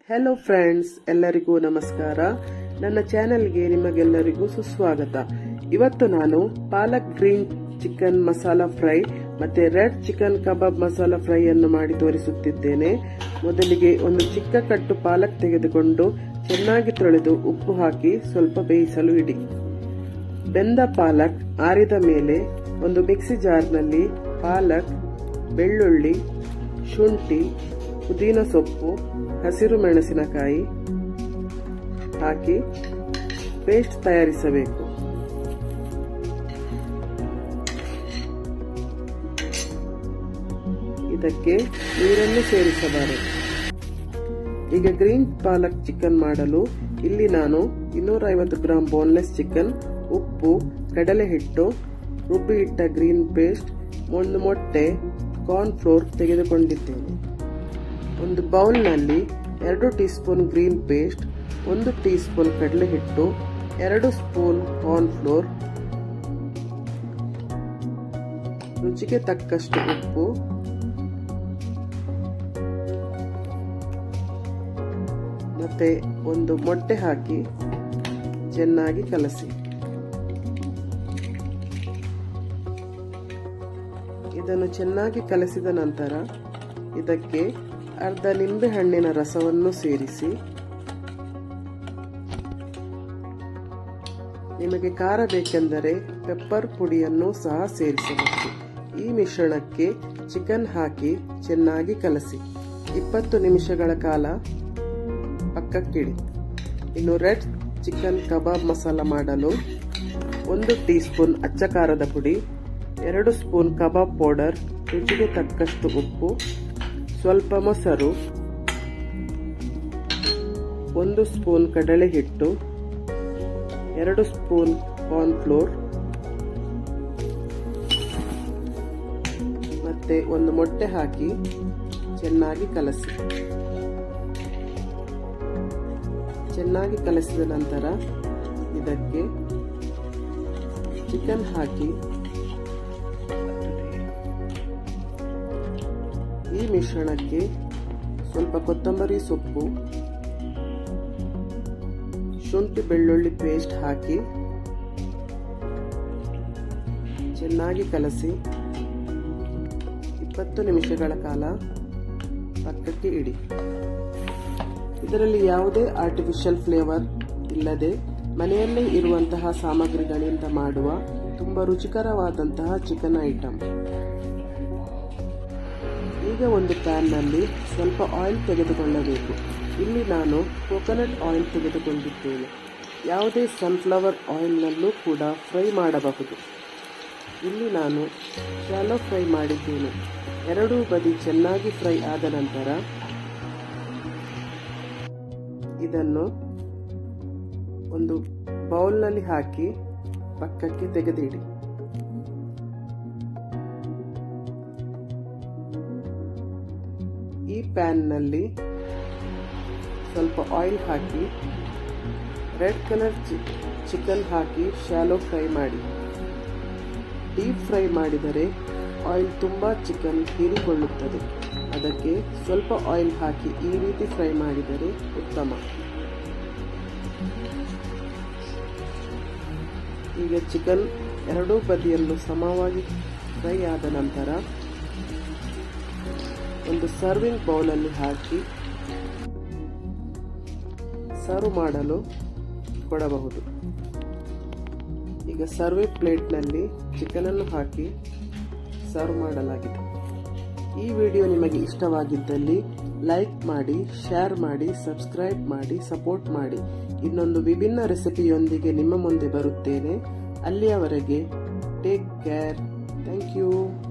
hello friends ಎಲ್ಲರಿಗೂ ನಮಸ್ಕಾರ ನನ್ನ ಚಾನೆಲ್ಗೆ ನಿಮಗೆಲ್ಲರಿಗೂ ಸುಸ್ವಾಗತ ಇವತ್ತು ನಾನು palak green chicken masala fry ಮತ್ತೆ red chicken kebab masala fry ಅನ್ನು ಮಾಡಿ ತೋರಿಸುತ್ತಿದ್ದೇನೆ ಮೊದಲಿಗೆ ಒಂದು ಚಿಕ್ಕ ಕಟ್ಟು ಪಾಲಕ್ ತೆಗೆದುಕೊಂಡು ಚೆನ್ನಾಗಿ ತೊಳೆದು ಉಪ್ಪು ಹಾಕಿ ಸ್ವಲ್ಪ ಬೇಯಿಸಲು ಇಡಿ ಬೆಂದ ಪಾಲಕ್ ಆರಿದ ಮೇಲೆ ಒಂದು ಮಿಕ್ಸಿ ಜಾರ್ನಲ್ಲಿ ಪಾಲಕ್ ಬೆಳ್ಳುಳ್ಳಿ ಶುಂಠಿ ಪುದೀನ ಸೊಪ್ಪು ಹಸಿರು ಮೆಣಸಿನಕಾಯಿ ಹಾಕಿ ಪೇಸ್ಟ್ ತಯಾರಿಸಬೇಕು ಇದಕ್ಕೆ ನೀರನ್ನು ಸೇರಿಸಬಾರದು ಈಗ ಗ್ರೀನ್ ಪಾಲಕ್ ಚಿಕನ್ ಮಾಡಲು ಇಲ್ಲಿ ನಾನು ಇನ್ನೂರ ಐವತ್ತು ಗ್ರಾಂ ಬೋನ್ಲೆಸ್ ಚಿಕನ್ ಉಪ್ಪು ಕಡಲೆ ಹಿಟ್ಟು ರುಬ್ಬಿ ಇಟ್ಟ ಗ್ರೀನ್ ಪೇಸ್ಟ್ ಒಂದು ಮೊಟ್ಟೆ ಕಾರ್ನ್ ಫ್ಲೋರ್ ತೆಗೆದುಕೊಂಡಿದ್ದೇನೆ ಒಂದು ಬೌಲ್ನಲ್ಲಿ ಎರಡು ಟೀ ಸ್ಪೂನ್ ಗ್ರೀನ್ ಪೇಸ್ಟ್ ಒಂದು ಟೀ ಸ್ಪೂನ್ ಕಡಲೆ ಹಿಟ್ಟು ಎರಡು ಸ್ಪೂನ್ ಕಾರ್ನ್ ಫ್ಲೋರ್ ರುಚಿಗೆ ತಕ್ಕಷ್ಟು ಉಪ್ಪು ಮತ್ತೆ ಒಂದು ಮೊಟ್ಟೆ ಹಾಕಿ ಚೆನ್ನಾಗಿ ಕಲಸಿ ಇದನ್ನು ಚೆನ್ನಾಗಿ ಕಲಸಿದ ನಂತರ ಇದಕ್ಕೆ ಅರ್ಧ ನಿಂಬೆ ಹಣ್ಣಿನ ರಸವನ್ನು ಸೇರಿಸಿ ನಿಮಗೆ ಖಾರ ಬೇಕೆಂದರೆ ಪೆಪ್ಪರ್ ಪುಡಿಯನ್ನು ಸಹ ಸೇರಿಸಬಹುದು ಈ ಮಿಶ್ರಣಕ್ಕೆ ಚಿಕನ್ ಹಾಕಿ ಚೆನ್ನಾಗಿ ಕಲಸಿ ಇಪ್ಪತ್ತು ನಿಮಿಷಗಳ ಕಾಲ ಪಕ್ಕಕ್ಕಿಡಿ ಇನ್ನು ರೆಡ್ ಚಿಕನ್ ಕಬಾಬ್ ಮಸಾಲ ಮಾಡಲು ಒಂದು ಟೀ ಸ್ಪೂನ್ ಅಚ್ಚ ಖಾರದ ಪುಡಿ ಎರಡು ಸ್ಪೂನ್ ಕಬಾಬ್ ಪೌಡರ್ ರುಚಿಗೆ ತಕ್ಕಷ್ಟು ಉಪ್ಪು ಸ್ವಲ್ಪ ಮೊಸರು ಒಂದು ಸ್ಪೂನ್ ಕಡಲೆ ಹಿಟ್ಟು ಎರಡು ಸ್ಪೂನ್ ಕಾರ್ನ್ ಫ್ಲೋರ್ ಮತ್ತೆ ಒಂದು ಮೊಟ್ಟೆ ಹಾಕಿ ಚೆನ್ನಾಗಿ ಕಲಸಿ ಚೆನ್ನಾಗಿ ಕಲಸಿದ ನಂತರ ಇದಕ್ಕೆ ಚಿಕನ್ ಹಾಕಿ ಈ ಮಿಶ್ರಣಕ್ಕೆ ಸ್ವಲ್ಪ ಕೊತ್ತಂಬರಿ ಸೊಪ್ಪು ಶುಂಠಿ ಬೆಳ್ಳುಳ್ಳಿ ಪೇಸ್ಟ್ ಹಾಕಿ ಚೆನ್ನಾಗಿ ಕಲಸಿ ಇಪ್ಪತ್ತು ನಿಮಿಷಗಳ ಕಾಲ ಪಕ್ಕಕ್ಕೆ ಇಡಿ ಇದರಲ್ಲಿ ಯಾವುದೇ ಆರ್ಟಿಫಿಷಿಯಲ್ ಫ್ಲೇವರ್ ಇಲ್ಲದೆ ಮನೆಯಲ್ಲೇ ಇರುವಂತಹ ಸಾಮಗ್ರಿಗಳಿಂದ ಮಾಡುವ ತುಂಬ ರುಚಿಕರವಾದಂತಹ ಚಿಕನ್ ಐಟಮ್ ಈಗ ಒಂದು ಪ್ಯಾನ್ನಲ್ಲಿ ಸ್ವಲ್ಪ ಆಯಿಲ್ ತೆಗೆದುಕೊಳ್ಳಬೇಕು ಇಲ್ಲಿ ನಾನು ಕೋಕೋನಟ್ ಆಯಿಲ್ ತೆಗೆದುಕೊಂಡಿದ್ದೇನೆ ಯಾವುದೇ ಸನ್ಫ್ಲವರ್ ಆಯಿಲ್ನಲ್ಲೂ ಕೂಡ ಫ್ರೈ ಮಾಡಬಹುದು ಇಲ್ಲಿ ನಾನು ಶಾಲೋ ಫ್ರೈ ಮಾಡಿದ್ದೇನೆ ಎರಡೂ ಬದಿ ಚೆನ್ನಾಗಿ ಫ್ರೈ ಆದ ನಂತರ ಇದನ್ನು ಒಂದು ಬೌಲ್ನಲ್ಲಿ ಹಾಕಿ ಪಕ್ಕಕ್ಕೆ ತೆಗೆದಿಡಿ ಈ ಪ್ಯಾನ್ನಲ್ಲಿ ಸ್ವಲ್ಪ ಆಯಿಲ್ ಹಾಕಿ ರೆಡ್ ಕಲರ್ ಚಿಕನ್ ಹಾಕಿ ಶಾಲೋ ಫ್ರೈ ಮಾಡಿ ಡೀಪ್ ಫ್ರೈ ಮಾಡಿದರೆ ಆಯಿಲ್ ತುಂಬ ಚಿಕನ್ ಹೀರಿಕೊಳ್ಳುತ್ತದೆ ಅದಕ್ಕೆ ಸ್ವಲ್ಪ ಆಯಿಲ್ ಹಾಕಿ ಈ ರೀತಿ ಫ್ರೈ ಮಾಡಿದರೆ ಉತ್ತಮ ಈಗ ಚಿಕನ್ ಎರಡೂ ಬದಿಯಲ್ಲೂ ಸಮವಾಗಿ ಫ್ರೈ ಆದ ನಂತರ ಒಂದು ಸರ್ವಿಂಗ್ ಬೌಲಲ್ಲಿ ಹಾಕಿ ಸರ್ವ್ ಮಾಡಲು ಕೊಡಬಹುದು ಈಗ ಸರ್ವಿಂಗ್ ಪ್ಲೇಟ್ನಲ್ಲಿ ಚಿಕನನ್ನು ಹಾಕಿ ಸರ್ವ್ ಮಾಡಲಾಗಿದೆ ಈ ವಿಡಿಯೋ ನಿಮಗೆ ಇಷ್ಟವಾಗಿದ್ದಲ್ಲಿ ಲೈಕ್ ಮಾಡಿ ಶೇರ್ ಮಾಡಿ ಸಬ್ಸ್ಕ್ರೈಬ್ ಮಾಡಿ ಸಪೋರ್ಟ್ ಮಾಡಿ ಇನ್ನೊಂದು ವಿಭಿನ್ನ ರೆಸಿಪಿಯೊಂದಿಗೆ ನಿಮ್ಮ ಮುಂದೆ ಬರುತ್ತೇನೆ ಅಲ್ಲಿಯವರೆಗೆ ಟೇಕ್ ಕೇರ್ ಥ್ಯಾಂಕ್ ಯು